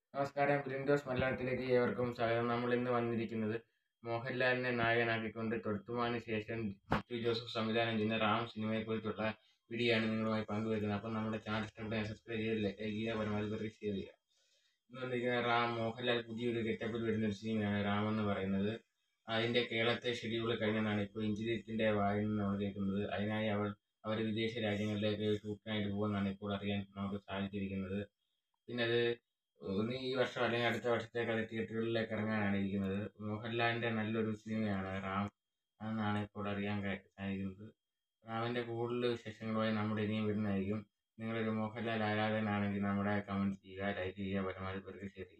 നമസ്കാരം ഗ്രിൻഡോസ് മലയാളത്തിലേക്ക് ഏവർക്കും സ്വാഗതം നമ്മൾ ഇന്ന് വന്നിരിക്കുന്നത് മോഹൻലാലിനെ നായകനാക്കിക്കൊണ്ട് തൊട്ടുമാന് ശേഷം ജിത്തു ജോസഫ് സംവിധാനം ചെയ്യുന്ന റാം സിനിമയെക്കുറിച്ചുള്ള വീഡിയോ ആണ് നിങ്ങളുമായി പങ്കുവയ്ക്കുന്നത് അപ്പം നമ്മുടെ ചാനൽ ഇഷ്ടപ്പെട്ട സബ്സ്ക്രൈബ് ചെയ്ത് ലൈക്ക് ചെയ്യുക പരമാവധി പേർക്ക് ഷെയർ ചെയ്യുക ഇന്ന് വന്നിരിക്കുന്ന റാം മോഹൻലാൽ പുതിയൊരു ഗെറ്റപ്പിൽ വരുന്ന ഒരു സിനിമയാണ് റാം എന്ന് പറയുന്നത് അതിൻ്റെ കേരളത്തെ ഷെഡ്യൂൾ കഴിഞ്ഞതാണ് ഇപ്പോൾ ഇഞ്ചിരിറ്റിൻ്റെ വായിൽ നിന്ന് നമ്മൾ കേൾക്കുന്നത് അതിനായി അവൾ അവർ വിദേശ രാജ്യങ്ങളിലേക്ക് ഷൂട്ടിനായിട്ട് പോകുമെന്നാണ് ഇപ്പോൾ അറിയാൻ നമുക്ക് സാധിച്ചിരിക്കുന്നത് പിന്നെ അത് ഒന്ന് ഈ വർഷം അല്ലെങ്കിൽ അടുത്ത വർഷത്തേക്ക് അത് തിയേറ്ററുകളിലേക്ക് ഇറങ്ങാനാണ് ഇരിക്കുന്നത് മോഹൻലാലിൻ്റെ നല്ലൊരു സിനിമയാണ് റാം എന്നാണ് ഇപ്പോൾ അറിയാൻ കഴി- സാധിക്കുന്നത് റാമിൻ്റെ കൂടുതൽ വിശേഷങ്ങളുമായി നമ്മുടെ ഇനിയും വരുന്നതായിരിക്കും നിങ്ങളൊരു മോഹൻലാൽ ആരാധകനാണെങ്കിൽ നമ്മുടെ കമൻറ്റ് ചെയ്യുക ലൈക്ക് ചെയ്യുക പരമാവധി പേർക്ക് ഷെയർ ചെയ്യുക